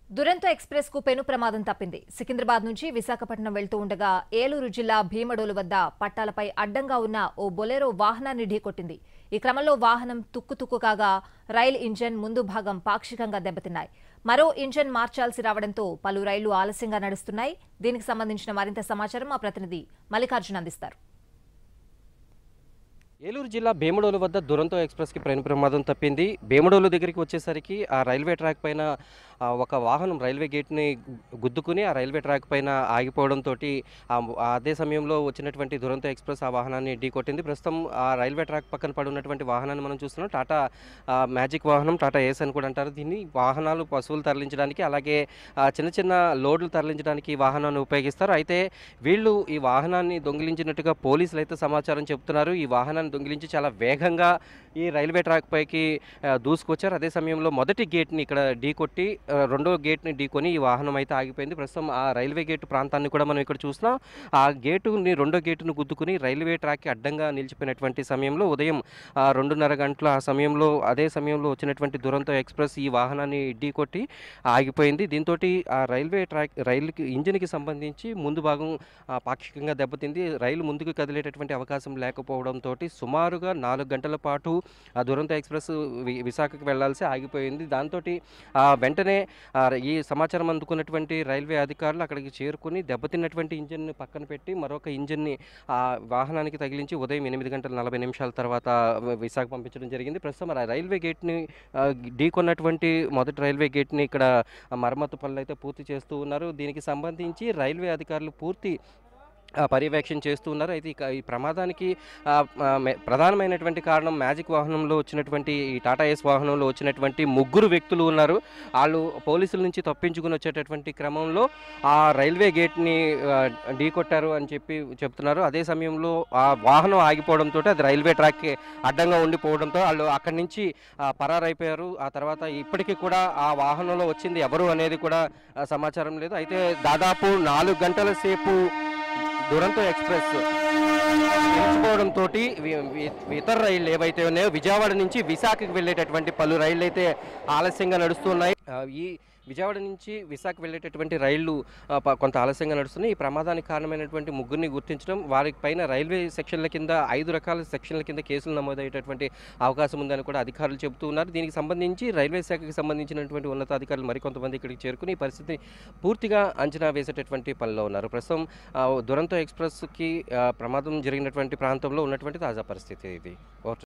Duronto express కు పెను ప్రమాదం తప్పింది సికింద్రాబాద్ నుంచి విశాఖపట్నం వెళ్తూ ఉండగా ఏలూరు జిల్లా భీమడోలు వద్ద పట్టాలపై అడ్డంగా ఉన్న ఓ బొలెరో వాహనాన్ని ఢీకొట్టింది ఈ క్రమంలో వాహనం తుక్కుతుక్కు కాగా రైలు ఇంజన్ ముందు భాగం పాక్షికంగా దెబ్బతిన్నాయి మరో ఇంజన్ మార్చాల్సి రావడంతో పలు రైళ్లు ఆలస్యంగా నడుస్తున్నాయి దీనికి సంబంధించిన మరింత సమాచారం మా ప్రతినిధి మల్లికార్జున్ అందిస్తారు ఏలూరు జిల్లా భీమడోలు వద్ద దురంతో ఎక్స్ప్రెస్కి ప్రయాణ ప్రమాదం తప్పింది భీమడోలు దగ్గరికి వచ్చేసరికి ఆ రైల్వే ట్రాక్ పైన ఆ, ఒక వాహనం రైల్వే గేట్ని గుద్దుకుని ఆ రైల్వే ట్రాక్ పైన ఆగిపోవడంతో అదే సమయంలో వచ్చినటువంటి దురంతో ఎక్స్ప్రెస్ ఆ వాహనాన్ని ఢీకొట్టింది ప్రస్తుతం ఆ రైల్వే ట్రాక్ పక్కన పడి ఉన్నటువంటి వాహనాన్ని మనం చూస్తున్నాం టాటా ఆ, మ్యాజిక్ వాహనం టాటా ఏస్ అని కూడా అంటారు దీన్ని వాహనాలు పశువులు తరలించడానికి అలాగే ఆ, చిన్న చిన్న లోడ్లు తరలించడానికి ఈ వాహనాన్ని ఉపయోగిస్తారు అయితే వీళ్ళు ఈ వాహనాన్ని దొంగిలించినట్టుగా పోలీసులు అయితే సమాచారం చెబుతున్నారు ఈ వాహనాన్ని దొంగిలించి చాలా వేగంగా ఈ రైల్వే ట్రాక్ పైకి ఆ, దూసుకొచ్చారు అదే సమయంలో మొదటి గేట్ని ఇక్కడ ఢీకొట్టి ఆ, రెండో గేట్ని ఢీకొని ఈ వాహనం అయితే ఆగిపోయింది ప్రస్తుతం ఆ రైల్వే గేట్ ప్రాంతాన్ని కూడా మనం ఇక్కడ చూస్తున్నాం ఆ గేటుని రెండో గేటును గుద్దుకుని రైల్వే ట్రాక్కి అడ్డంగా నిలిచిపోయినటువంటి సమయంలో ఉదయం ఆ, రెండున్నర గంటల ఆ సమయంలో అదే సమయంలో వచ్చినటువంటి దురంతో ఎక్స్ప్రెస్ ఈ వాహనాన్ని ఢీకొట్టి ఆగిపోయింది దీంతో ఆ రైల్వే ట్రాక్ రైలుకి ఇంజిన్కి సంబంధించి ముందు భాగం ఆ, పాక్షికంగా దెబ్బతింది రైలు ముందుకు కదిలేటటువంటి అవకాశం లేకపోవడంతో సుమారుగా నాలుగు గంటల పాటు ఆ దురంతో ఎక్స్ప్రెస్ వి- విశాఖకు వెళ్లాల్సి ఆగిపోయింది దాంతో వెంటనే ఆ, ఈ సమాచారం అందుకున్నటువంటి రైల్వే అధికారులు అక్కడికి చేరుకుని దెబ్బతిన్నటువంటి ఇంజిన్ని పక్కన పెట్టి మరొక ఇంజిన్ని ఆ వాహనానికి తగిలించి ఉదయం ఎనిమిది గంటల నలభై నిమిషాల తర్వాత వి- విశాఖ పంపించడం జరిగింది ప్రస్తుతం ఆ రైల్వే గేట్ని ఆ, ఢీకొన్నటువంటి మొదటి రైల్వే గేట్ని ఇక్కడ మరమ్మతు పనులు అయితే పూర్తి చేస్తూ ఉన్నారు దీనికి సంబంధించి రైల్వే అధికారులు పూర్తి ఆ, పర్యవేక్షణ చేస్తూ ఉన్నారు అయితే ఇక ఈ ప్రమాదానికి ఆ, ఆ, మె- ప్రధానమైనటువంటి కారణం మ్యాజిక్ వాహనంలో వచ్చినటువంటి ఈ టాటా ఏస్ వాహనంలో వచ్చినటువంటి ముగ్గురు వ్యక్తులు ఉన్నారు వాళ్ళు పోలీసుల నుంచి తప్పించుకుని వచ్చేటటువంటి క్రమంలో ఆ రైల్వే గేట్ని ఆ, ఢీకొట్టారు అని చెప్పి చెప్తున్నారు అదే సమయంలో ఆ వాహనం ఆగిపోవడంతో అది రైల్వే ట్రాక్కి అడ్డంగా ఉండిపోవడంతో వాళ్ళు అక్కడి నుంచి ఆ, పరారైపోయారు ఆ తర్వాత ఇప్పటికీ కూడా ఆ వాహనంలో వచ్చింది ఎవరు అనేది కూడా ఆ, సమాచారం లేదు అయితే దాదాపు నాలుగు గంటల సేపు దురంతో ఎక్స్ప్రెస్ నిలిచిపోవడంతో ఇతర రైళ్లు ఏవైతే ఉన్నాయో విజయవాడ నుంచి విశాఖకి వెళ్ళేటటువంటి పలు రైళ్లు అయితే ఆలస్యంగా నడుస్తున్నాయి ఆ, ఈ విజయవాడ నుంచి విశాఖ వెళ్ళేటటువంటి రైళ్లు ఆ, ప- కొంత ఆలస్యంగా నడుస్తున్నాయి ఈ ప్రమాదానికి కారణమైనటువంటి ముగ్గురిని గుర్తించడం వారి పైన రైల్వే సెక్షన్ల కింద ఐదు రకాల సెక్షన్ల కింద కేసులు నమోదయ్యేటటువంటి అవకాశం ఉందని కూడా అధికారులు చెబుతూ ఉన్నారు దీనికి సంబంధించి రైల్వే శాఖకి సంబంధించినటువంటి ఉన్నతాధికారులు మరికొంతమంది ఇక్కడికి చేరుకుని ఈ పరిస్థితిని పూర్తిగా అంచనా వేసేటటువంటి పనిలో ఉన్నారు ప్రస్తుతం ఆ, దురంతో ఎక్స్ప్రెస్కి ఆ, ప్రమాదం జరిగినటువంటి ప్రాంతంలో ఉన్నటువంటి తాజా పరిస్థితి ఇది ఓవర్ టు-